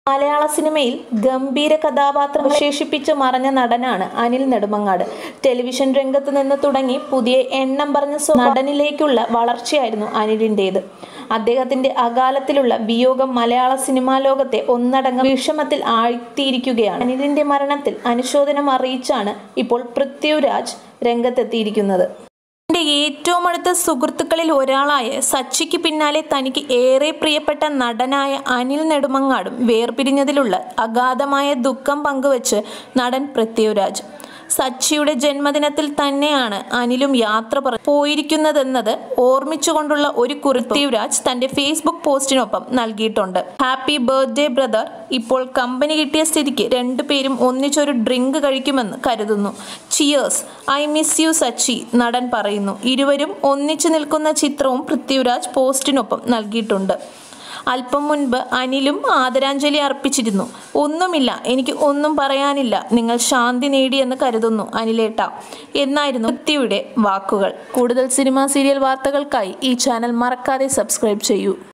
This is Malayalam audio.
മലയാള സിനിമയിൽ ഗംഭീര കഥാപാത്രം വിശേഷിപ്പിച്ച് മറഞ്ഞ നടനാണ് അനിൽ നെടുമങ്ങാട് ടെലിവിഷൻ രംഗത്ത് നിന്ന് തുടങ്ങി പുതിയ എണ്ണം പറഞ്ഞ സ്വ- നടനിലേക്കുള്ള വളർച്ചയായിരുന്നു അനിലിൻ്റേത് അദ്ദേഹത്തിന്റെ അകാലത്തിലുള്ള വിയോഗം മലയാള സിനിമാ ലോകത്തെ ഒന്നടങ്കം വിഷമത്തിൽ ആഴ്ത്തിയിരിക്കുകയാണ് അനിലിന്റെ മരണത്തിൽ അനുശോചനം അറിയിച്ചാണ് ഇപ്പോൾ പൃഥ്വിരാജ് രംഗത്തെത്തിയിരിക്കുന്നത് തന്റെ ഏറ്റവും അടുത്ത സുഹൃത്തുക്കളിൽ ഒരാളായ സച്ചിക്ക് പിന്നാലെ തനിക്ക് ഏറെ പ്രിയപ്പെട്ട നടനായ അനിൽ നെടുമങ്ങാടും വേർപിരിഞ്ഞതിലുള്ള അഗാധമായ ദുഃഖം പങ്കുവച്ച് നടൻ പൃഥ്വിരാജ് സച്ചിയുടെ ജന്മദിനത്തിൽ തന്നെയാണ് അനിലും യാത്ര പറ പോയിരിക്കുന്നതെന്നത് ഓർമ്മിച്ചുകൊണ്ടുള്ള ഒരു കുറിപ്പ് പൃഥ്വിരാജ് തന്റെ ഫേസ്ബുക്ക് പോസ്റ്റിനൊപ്പം നൽകിയിട്ടുണ്ട് ഹാപ്പി ബർത്ത്ഡേ ബ്രദർ ഇപ്പോൾ കമ്പനി കിട്ടിയ സ്ഥിതിക്ക് രണ്ടുപേരും ഒന്നിച്ചൊരു ഡ്രിങ്ക് കഴിക്കുമെന്ന് കരുതുന്നു cheers I miss you Sachi നടൻ പറയുന്നു ഇരുവരും ഒന്നിച്ചു നിൽക്കുന്ന ചിത്രവും പൃഥ്വിരാജ് പോസ്റ്റിനൊപ്പം നൽകിയിട്ടുണ്ട് അല്പം മുൻപ് അനിലും ആദരാഞ്ജലി അർപ്പിച്ചിരുന്നു ഒന്നുമില്ല എനിക്ക് ഒന്നും പറയാനില്ല നിങ്ങൾ ശാന്തി നേടിയെന്ന് കരുതുന്നു അനിലേട്ട എന്നായിരുന്നു പൃഥ്വിയുടെ വാക്കുകൾ കൂടുതൽ സിനിമ സീരിയൽ വാർത്തകൾക്കായി ഈ ചാനൽ മറക്കാതെ സബ്സ്ക്രൈബ് ചെയ്യൂ